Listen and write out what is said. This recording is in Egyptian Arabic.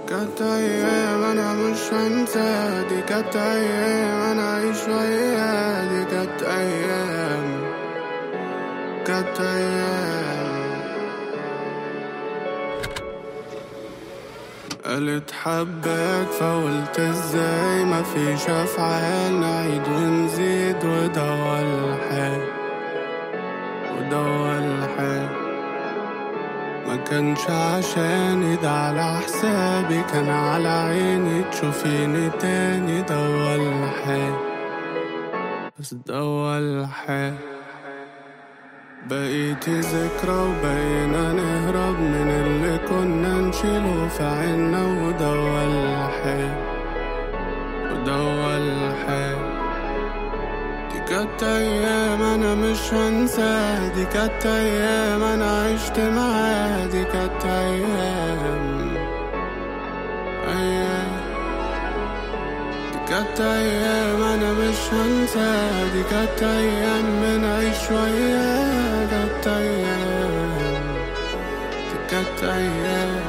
كانت أيام أنا مش هنساها دي كانت أيام أنا عايش وياها دي كانت أيام كانت أيام قالت حباك فقلت ازاي مفيش أفعال نعيد ونزيد وده الحال وده الحال ما كانش عشاني ده على حسابي كان على عيني تشوفيني تاني ده الحال بس ده الحال بقيتي ذكرى وبقينا نهرب من اللي كنا نشيله في عنا وده الحال وده الحال دي كانت أيام أنا مش هنساها دي كانت أيام أنا عشت معاها دي كانت أيام أيام دي كانت أيام أنا مش هنساها دي كانت أيام بنعيش وياها كانت أيام دي كانت أيام